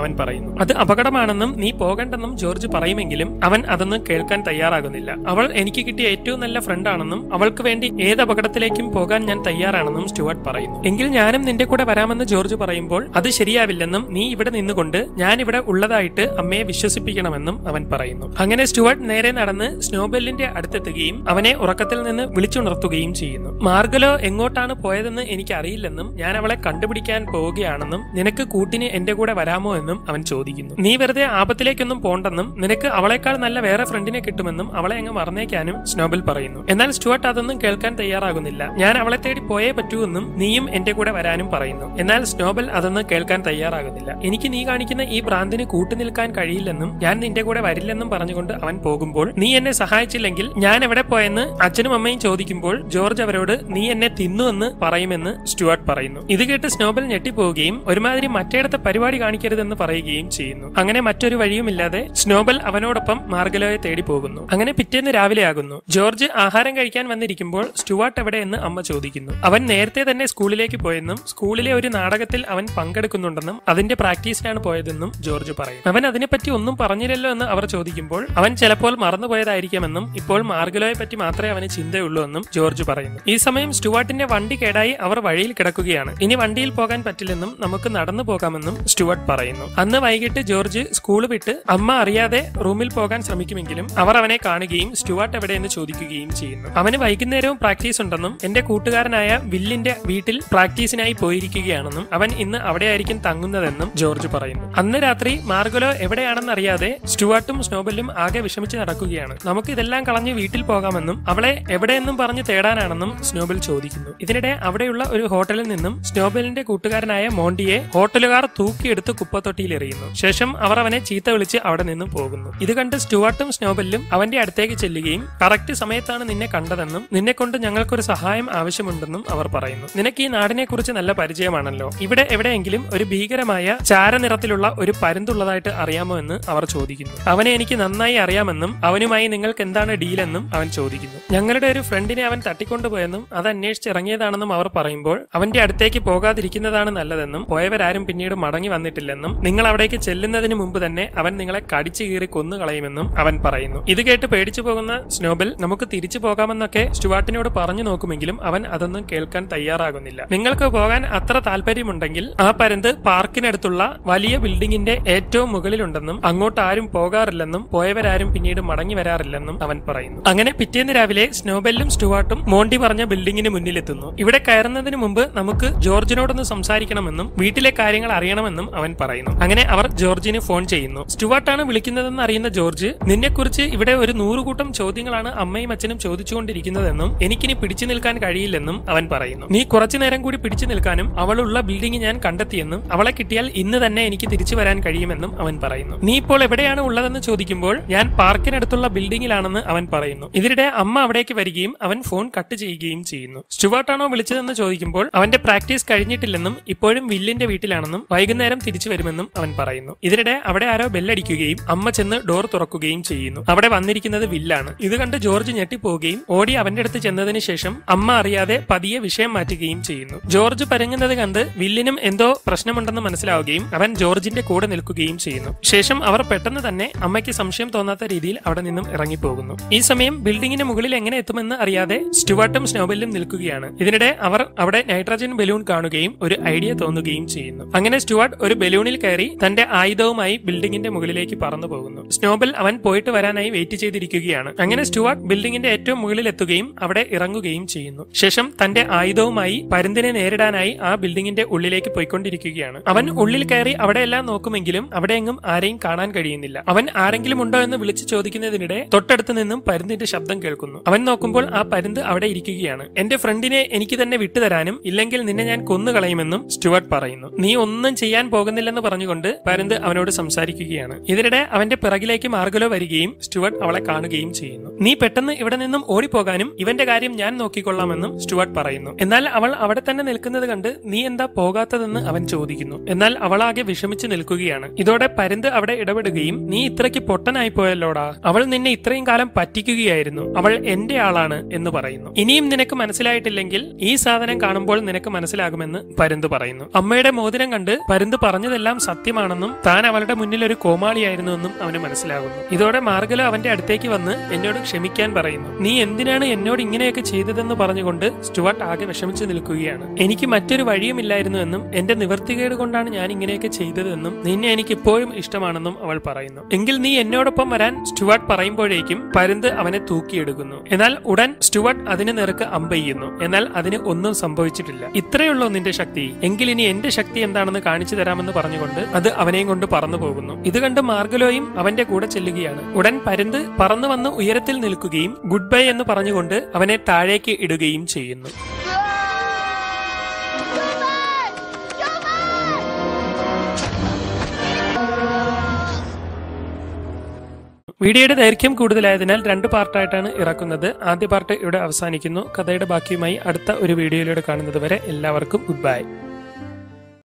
പറയുന്നു അത് അപകടമാണെന്നും നീ പോകണ്ടെന്നും ജോർജ് പറയുമെങ്കിലും അവൻ അതൊന്നും കേൾക്കാൻ തയ്യാറാകുന്നില്ല അവൾ എനിക്ക് കിട്ടിയ ഏറ്റവും നല്ല ഫ്രണ്ടാണെന്നും അവൾക്ക് വേണ്ടി ഏത് അപകടത്തിലേക്കും പോകാൻ ഞാൻ തയ്യാറാണെന്നും സ്റ്റുവർട്ട് പറയുന്നു എങ്കിൽ ഞാനും നിന്റെ കൂടെ വരാമെന്ന് ജോർജ് പറയുമ്പോൾ അത് ശരിയാവില്ലെന്നും നീ ഇവിടെ നിന്നുകൊണ്ട് ഞാൻ ഇവിടെ ഉള്ളതായിട്ട് അമ്മയെ വിശ്വസിപ്പിക്കണമെന്നും അവൻ പറയുന്നു അങ്ങനെ സ്റ്റുവർട്ട് നേരെ നടന്ന് സ്നോബെല്ലിന്റെ അടുത്തെത്തുകയും അവനെ ഉറക്കത്തിൽ നിന്ന് വിളിച്ചുണർത്തുകയും ചെയ്യുന്നു മാർഗലോ എങ്ങോട്ടാണ് പോയതെന്ന് എനിക്ക് അറിയില്ലെന്നും ഞാൻ അവളെ കണ്ടുപിടിക്കാൻ പോവുകയാണെന്നും നിനക്ക് കൂട്ടിന് എന്റെ കൂടെ വരാമോ എന്നും അവൻ ചോദിക്കുന്നു നീ വെറുതെ ആപത്തിലേക്കൊന്നും പോണ്ടെന്നും നിനക്ക് അവളെക്കാൾ നല്ല വേറെ ഫ്രണ്ടിനെ കിട്ടുമെന്നും അവളെ അങ്ങ് മറന്നേക്കാനും സ്നോബൽ പറയുന്നു എന്നാൽ സ്റ്റുവർട്ട് അതൊന്നും കേൾക്കാൻ തയ്യാറാകുന്നില്ല ഞാൻ അവളെ തേടി പോയേ പറ്റൂ എന്നും നീയും എന്റെ കൂടെ വരാനും പറയുന്നു എന്നാൽ സ്നോബൽ അതൊന്നും കേൾക്കാൻ തയ്യാറാകുന്നില്ല എനിക്ക് നീ കാണിക്കുന്ന ഈ ഭ്രാന്തിന് കൂട്ടുനിൽക്കാൻ കഴിയില്ലെന്നും ഞാൻ നിന്റെ കൂടെ വരില്ലെന്നും പറഞ്ഞുകൊണ്ട് അവൻ പോകുമ്പോൾ നീ എന്നെ സഹായിച്ചില്ലെങ്കിൽ ഞാൻ എവിടെ പോയെന്ന് അച്ഛനും അമ്മയും ചോദിക്കുമ്പോൾ ജോർജ് അവരോട് നീ എന്നെ തിന്നുവെന്ന് പറയുമെന്ന് സ്റ്റുവർട്ട് പറയുന്നു ഇത് കേട്ട് സ്നോബൽ ഞെട്ടിപ്പോവുകയും ഒരുമാതിരി മറ്റേടത്തെ പരിപാടി കാണിക്കരുതെന്ന് പറയുകയും ചെയ്യുന്നു അങ്ങനെ മറ്റൊരു വഴിയുമില്ലാതെ സ്നോബൽ അവനോടൊപ്പം മാർഗലോയെ തേടി പോകുന്നു അങ്ങനെ പിറ്റേന്ന് രാവിലെ ആകുന്നു ജോർജ് ആഹാരം കഴിക്കാൻ വന്നിരിക്കുമ്പോൾ സ്റ്റുവാർട്ട് എവിടെയെന്ന് അമ്മ ചോദിക്കുന്നു അവൻ നേരത്തെ തന്നെ സ്കൂളിലേക്ക് പോയെന്നും സ്കൂളിലെ ഒരു നാടകത്തിൽ അവൻ പങ്കെടുക്കുന്നുണ്ടെന്നും അതിന്റെ പ്രാക്ടീസിനാണ് പോയതെന്നും ജോർജ് പറയും അവൻ അതിനെപ്പറ്റി ഒന്നും പറഞ്ഞില്ലല്ലോ എന്ന് അവർ ചോദിക്കുമ്പോൾ അവൻ ചിലപ്പോൾ മറന്നുപോയതായിരിക്കാമെന്നും ഇപ്പോൾ മാർഗലോയെ പറ്റി മാത്രമേ അവന് ചിന്തയുള്ളൂ എന്നും ജോർജ് പറയുന്നു ഈ സമയം സ്റ്റുവാർട്ടിന്റെ വണ്ടി കേടായി അവർ വഴിയിൽ കിടക്കുകയാണ് ഇനി വണ്ടിയിൽ പോകാൻ പറ്റില്ലെന്നും നമുക്ക് നടന്നു പോകാമെന്നും സ്റ്റുവർട്ട് പറയുന്നു അന്ന് വൈകിട്ട് ജോർജ് സ്കൂൾ വിട്ട് അമ്മ അറിയാതെ റൂമിൽ പോകാൻ ശ്രമിക്കുമെങ്കിലും അവർ അവനെ കാണുകയും സ്റ്റുവാർട്ട് എവിടെയെന്ന് ചോദിക്കുകയും ചെയ്യുന്നു അവന് വൈകുന്നേരവും പ്രാക്ടീസ് ഉണ്ടെന്നും എന്റെ കൂട്ടുകാരനായ വില്ലിന്റെ വീട്ടിൽ പ്രാക്ടീസിനായി പോയിരിക്കുകയാണെന്നും അവൻ ഇന്ന് അവിടെയായിരിക്കും തങ്ങുന്നതെന്നും ജോർജ് പറയുന്നു അന്ന് രാത്രി മാർഗലോ എവിടെയാണെന്ന് അറിയാതെ സ്റ്റുവാർട്ടും സ്നോബലും ആകെ വിഷമിച്ച് നടക്കുകയാണ് നമുക്ക് ഇതെല്ലാം കളഞ്ഞ് വീട്ടിൽ പോകാമെന്നും അവളെ എവിടെയെന്നും പറഞ്ഞ് തേടാനാണെന്നും സ്നോബൽ ചോദിക്കുന്നു ഇതിനിടെ അവിടെയുള്ള ഒരു ഹോട്ടലിൽ നിന്നും സ്നോബലിന്റെ കൂട്ടുകാരനായ മോണ്ടിയെ ഹോട്ടലുകാർ തൂക്കിയെടുത്ത് കുപ്പത്തൊട്ടിയിൽ എറിയുന്നു ശേഷം അവർ അവനെ ചീത്ത വിളിച്ച് അവിടെ നിന്നും പോകുന്നു ഇത് കണ്ട് സ്റ്റുവാർട്ടും സ്നോബലും അവന്റെ അടുത്തേക്ക് ചെല്ലുകയും കറക്റ്റ് സമയത്താണ് നിന്നെ കണ്ടതെന്നും നിന്നെ കൊണ്ട് ഞങ്ങൾക്കൊരു സഹായം ആവശ്യമുണ്ടെന്നും അവർ പറയുന്നു നിനക്ക് ഈ നാടിനെ കുറിച്ച് നല്ല പരിചയമാണല്ലോ ഇവിടെ എവിടെയെങ്കിലും ഒരു ഭീകരമായ ചാരനിറത്തിലുള്ള ഒരു പരുന്തുള്ളതായിട്ട് അറിയാമോ എന്ന് അവർ ചോദിക്കുന്നു അവനെ എനിക്ക് നന്നായി അറിയാമെന്നും അവനുമായി നിങ്ങൾക്ക് എന്താണ് ഡീലെന്നും അവൻ ചോദിക്കുന്നു ഞങ്ങളുടെ ഒരു ഫ്രണ്ടിനെ അവൻ തട്ടിക്കൊണ്ടുപോയെന്നും അത് അന്വേഷിച്ചിറങ്ങിയതാണെന്നും അവർ പറയുമ്പോൾ അവന്റെ അടുത്തേക്ക് പോകാതിരിക്കുന്നതാണ് നല്ലതെന്നും പോയവരാരും പിന്നീട് മടങ്ങി വന്നിട്ടില്ലെന്നും നിങ്ങൾ അവിടേക്ക് ചെല്ലുന്നതിന് മുമ്പ് തന്നെ അവൻ നിങ്ങളെ കടിച്ചു കീറി കൊന്നുകളയുമെന്നും അവൻ പറയുന്നു ഇത് കേട്ട് പേടിച്ചു പോകുന്ന സ്നോബൽ നമുക്ക് തിരിച്ചു പോകാമെന്നൊക്കെ സ്റ്റുവാർട്ടിനോട് പറഞ്ഞു നോക്കുമെങ്കിലും അവൻ അതൊന്നും കേൾക്കാൻ തയ്യാറാകുന്നില്ല നിങ്ങൾക്ക് പോകാൻ അത്ര താല്പര്യമുണ്ടെങ്കിൽ ആ പരന്ത് പാർക്കിനടുത്തുള്ള വലിയ ബിൽഡിംഗിന്റെ ഏറ്റവും മുകളിലുണ്ടെന്നും അങ്ങോട്ട് ആരും പോകാറില്ലെന്നും പോയവരാരും പിന്നീട് മടങ്ങി വരാറില്ലെന്നും അവൻ പറയുന്നു അങ്ങനെ പിറ്റേന്ന് രാവിലെ സ്നോബെല്ലും സ്റ്റുവാർട്ടും മോണ്ടി പറഞ്ഞ ബിൽഡിംഗിന് മുന്നിലെത്തുന്നു ഇവിടെ കയറുന്നതിന് മുമ്പ് നമുക്ക് ജോർജിനോടൊന്ന് സംസാരിക്കണമെന്നും വീട്ടിലെ കാര്യങ്ങൾ അറിയണമെന്നും അവൻ പറയുന്നു അങ്ങനെ അവർ ജോർജിന് ഫോൺ ചെയ്യുന്നു സ്റ്റുവാർട്ടാണ് വിളിക്കുന്നതെന്ന് അറിയുന്ന ജോർജ് നിന്നെക്കുറിച്ച് ഇവിടെ ഒരു നൂറുകൂട്ടം ചോദ്യങ്ങളാണ് അമ്മയും അച്ഛനും ചോദിച്ചുകൊണ്ടിരിക്കുന്നതെന്നും എനിക്കിനി പിടിച്ചു നിൽക്കാൻ കഴിയില്ലെന്നും അവൻ പറയുന്നു നീ കുറച്ചു നേരം കൂടി പിടിച്ചു നിൽക്കാനും അവളുള്ള ബിൽഡിംഗ് ഞാൻ കണ്ടെത്തിയെന്നും അവളെ കിട്ടിയാൽ ഇന്ന് തന്നെ എനിക്ക് തിരിച്ചു വരാൻ കഴിയുമെന്നും അവൻ പറയുന്നു നീ ഇപ്പോൾ എവിടെയാണ് ഉള്ളതെന്ന് ചോദിക്കുമ്പോൾ ഞാൻ പാർക്കിനടുത്തുള്ള ബിൽഡിംഗിലാണെന്ന് അവൻ പറയുന്നു ഇതിനിടെ അമ്മ അവിടേക്ക് വരികയും അവൻ ഫോൺ കട്ട് ചെയ്യുകയും ചെയ്യുന്നു സ്റ്റുവാർട്ടാണോ വിളിച്ചതെന്ന് ചോദിക്കുമ്പോൾ അവന്റെ പ്രാക്ടീസ് കഴിഞ്ഞിട്ടില്ലെന്നും ഇപ്പോഴും വില്ലിന്റെ വീട്ടിലാണെന്നും വൈകുന്നേരം തിരിച്ചു വരുമെന്നും അവൻ പറയുന്നു ഇതിനിടെ അവിടെ ആരോ ബെല്ലടിക്കുകയും അമ്മ ചെന്ന് ഡോർ തുറക്കുകയും ചെയ്യുന്നു അവിടെ വന്നിരിക്കുന്നത് വില്ലാണ് ഇത് കണ്ട് ജോർജ് ഞെട്ടിപ്പോവുകയും ഓടി അവന്റെ അടുത്ത് ചെന്നതിന് ശേഷം അമ്മ അറിയാതെ പതിയെ വിഷയം മാറ്റുകയും ചെയ്യുന്നു ജോർജ് പരങ്ങുന്നത് കണ്ട് വില്ലിനും എന്തോ പ്രശ്നമുണ്ടെന്ന് മനസ്സിലാവുകയും അവൻ ജോർജിന്റെ കൂടെ നിൽക്കുകയും ചെയ്യുന്നു ശേഷം അവർ പെട്ടെന്ന് തന്നെ അമ്മയ്ക്ക് സംശയം തോന്നാത്ത രീതിയിൽ അവിടെ നിന്നും ഇറങ്ങിപ്പോകുന്നു ഈ സമയം ബിൽഡിംഗിന് മുകളിൽ എങ്ങനെ എത്തുമെന്ന് അറിയാതെ സ്റ്റുവാർട്ടും സ്നോബെല്ലും നിൽക്കുകയാണ് ഇതിനിടെ അവർ അവിടെ നൈട്രജൻ ബലൂൺ കാണുകയും ഒരു ഐഡിയ തോന്നുകയും ചെയ്യുന്നു അങ്ങനെ സ്റ്റുവാർട്ട് ഒരു ബലൂണിൽ കയറി തന്റെ ആയുധവുമായി ബിൽഡിംഗിന്റെ മുകളിലേക്ക് പറന്നു പോകുന്നു സ്നോബൽ അവൻ പോയിട്ട് വരാനായി വെയിറ്റ് ചെയ്തിരിക്കുകയാണ് അങ്ങനെ സ്റ്റുവാർട്ട് ബിൽഡിംഗിന്റെ ഏറ്റവും മുകളിൽ എത്തുകയും അവിടെ ഇറങ്ങുകയും ചെയ്യുന്നു ശേഷം തന്റെ ആയുധവുമായി പരുന്തിനെ നേരിടാനായി ആ ബിൽഡിംഗിന്റെ ഉള്ളിലേക്ക് പോയിക്കൊണ്ടിരിക്കുകയാണ് അവൻ ഉള്ളിൽ കയറി അവിടെയെല്ലാം നോക്കുമെങ്കിലും അവിടെയെങ്ങും ആരെയും കാണാൻ കഴിയുന്നില്ല അവൻ ആരെങ്കിലും ഉണ്ടോ എന്ന് വിളിച്ചു ചോദിക്കുന്നതിനിടെ തൊട്ടടുത്ത് നിന്നും പരുന്തിന്റെ ശബ്ദം കേൾക്കുന്നു അവൻ നോക്കുമ്പോൾ ആ പരുന്ത് അവിടെ ഇരിക്കുകയാണ് എന്റെ ഫ്രണ്ടിനെ എനിക്ക് തന്നെ വിട്ടുതരാനും ഇല്ലെങ്കിൽ നിന്നെ ഞാൻ കൊന്നുകളയുമെന്നും സ്റ്റുവർട്ട് പറയുന്നു നീ ഒന്നും ചെയ്യാൻ പോകുന്നില്ലെന്ന് പറഞ്ഞുകൊണ്ട് പരുന്ത് അവനോട് സംസാരിക്കുകയാണ് ഇതിനിടെ അവന്റെ പിറകിലേക്ക് മാർഗലോ വരികയും സ്റ്റുവർട്ട് അവളെ കാണുകയും ചെയ്യുന്നു നീ പെട്ടെന്ന് ഇവിടെ നിന്നും ഓടിപ്പോകാനും ഇവന്റെ കാര്യം ഞാൻ നോക്കിക്കൊള്ളാമെന്നും സ്റ്റുവർട്ട് പറയുന്നു എന്നാൽ അവൾ അവിടെ തന്നെ നിൽക്കുന്നത് കണ്ട് നീ എന്താ പോകാത്തതെന്ന് അവൻ ചോദിക്കുന്നു എന്നാൽ അവളാകെ വിഷമിച്ച് നിൽക്കുകയാണ് ഇതോടെ പരുന്ത് അവിടെ ഇടപെടുകയും നീ ഇത്രയ്ക്ക് പൊട്ടനായി പോയല്ലോടാ അവൾ നിന്നെ ഇത്രയും കാലം പറ്റിക്കുകയായിരുന്നു അവൾ എന്റെ ആളാണ് എന്ന് പറയുന്നു ഇനിയും നിനക്ക് മനസ്സിലായിട്ടില്ലെങ്കിൽ ഈ സാധനം കാണുമ്പോൾ നിനക്ക് മനസ്സിലാകുമെന്ന് പരുന്ത് പറയുന്നു അമ്മയുടെ മോതിരം കണ്ട് പരുന്ത് പറഞ്ഞതെല്ലാം സത്യമാണെന്നും ആണെന്നും താൻ അവളുടെ മുന്നിൽ ഒരു കോമാളിയായിരുന്നുവെന്നും അവന് മനസ്സിലാകുന്നു ഇതോടെ മാർഗലോ അവന്റെ അടുത്തേക്ക് വന്ന് എന്നോട് ക്ഷമിക്കാൻ പറയുന്നു നീ എന്തിനാണ് എന്നോട് ഇങ്ങനെയൊക്കെ ചെയ്തതെന്ന് പറഞ്ഞുകൊണ്ട് സ്റ്റുവർട്ട് ആകെ വിഷമിച്ചു നിൽക്കുകയാണ് എനിക്ക് മറ്റൊരു വഴിയുമില്ലായിരുന്നു എന്നും എന്റെ നിവർത്തികേട് കൊണ്ടാണ് ഞാൻ ഇങ്ങനെയൊക്കെ ചെയ്തതെന്നും നിന്നെ എനിക്ക് ഇപ്പോഴും ഇഷ്ടമാണെന്നും അവൾ പറയുന്നു എങ്കിൽ നീ എന്നോടൊപ്പം വരാൻ സ്റ്റുവർട്ട് പറയുമ്പോഴേക്കും പരുന്ത് അവനെ തൂക്കിയെടുക്കുന്നു എന്നാൽ ഉടൻ സ്റ്റുവർട്ട് അതിന് നേർക്ക് അമ്പെയ്യുന്നു എന്നാൽ അതിന് ഒന്നും സംഭവിച്ചിട്ടില്ല ഇത്രയുള്ളൂ നിന്റെ ശക്തി എങ്കിൽ ഇനി എന്റെ ശക്തി എന്താണെന്ന് കാണിച്ചു തരാമെന്ന് പറഞ്ഞുകൊണ്ട് അത് അവനെയും കൊണ്ട് പറന്നു പോകുന്നു ഇത് കണ്ട് മാർഗലോയും അവന്റെ കൂടെ ചെല്ലുകയാണ് ഉടൻ പരുന്ത് പറന്നു വന്ന് ഉയരത്തിൽ നിൽക്കുകയും ഗുഡ് ബൈ എന്ന് പറഞ്ഞുകൊണ്ട് അവനെ താഴേക്ക് ഇടുകയും ചെയ്യുന്നു വീഡിയോയുടെ ദൈർഘ്യം കൂടുതലായതിനാൽ രണ്ട് പാർട്ടായിട്ടാണ് ഇറക്കുന്നത് ആദ്യ പാർട്ട് ഇവിടെ അവസാനിക്കുന്നു കഥയുടെ ബാക്കിയുമായി അടുത്ത ഒരു വീഡിയോയിലൂടെ കാണുന്നത് വരെ എല്ലാവർക്കും ഗുഡ് ബൈ